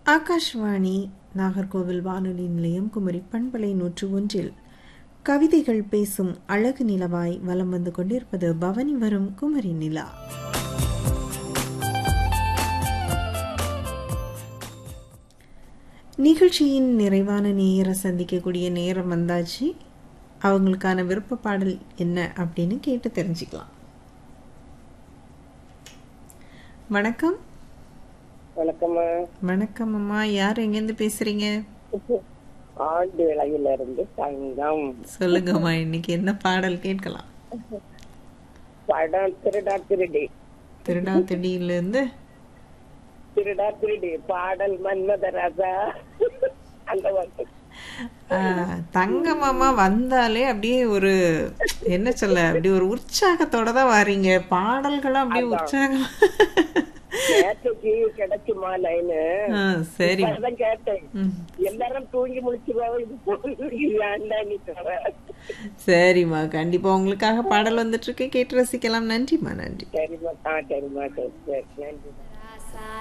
ஆகாஷ்வாணி நாகர்கோவில் வானொலி நிலையம் குமரி பண்பலை நூற்று ஒன்றில் கவிதைகள் பேசும் அழகு நிலவாய் வலம் வந்து கொண்டிருப்பது பவனி வரும் குமரி நிலா நிகழ்ச்சியின் நிறைவான நேர சந்திக்கக்கூடிய நேரம் வந்தாச்சு அவங்களுக்கான விருப்ப பாடல் என்ன அப்படின்னு கேட்டு தெரிஞ்சுக்கலாம் வணக்கம் வணக்கம்மா வணக்கம் அம்மா யார் எங்கேருந்து பேசுறீங்க ஆண்டு விலையில இருந்து தங்கம் சொல்லுங்கம்மா இன்னைக்கு என்ன பாடல் கேட்கலாம் படம் திருடா திருடி திருடா திடீர்லேருந்து திருடா திருடி பாடல் மன்மத ராஜா அந்த வந்து தங்கமாமா வந்தாலே அப்படியே ஒரு என்ன சொல்ல அப்படி ஒரு உற்சாகத்தோட தான் வாரீங்க பாடல்களும் அப்படியே உற்சாகம் நேற்றுக்கு கிடைக்குமா லைனு ஆ, சரி அதான் கேட்டேன் ம். எல்லாரும் தூங்கி முடிச்சுருவாங்க இது போய் வேண்டா நீ தர சரிம்மா கண்டிப்பா உங்களுக்காக பாடல் வந்துட்டு இருக்கு கேட்டு ரசிக்கலாம் நன்றிம்மா நன்றி சரிம்மா ஆ சரிம்மா சரி சரி நன்றி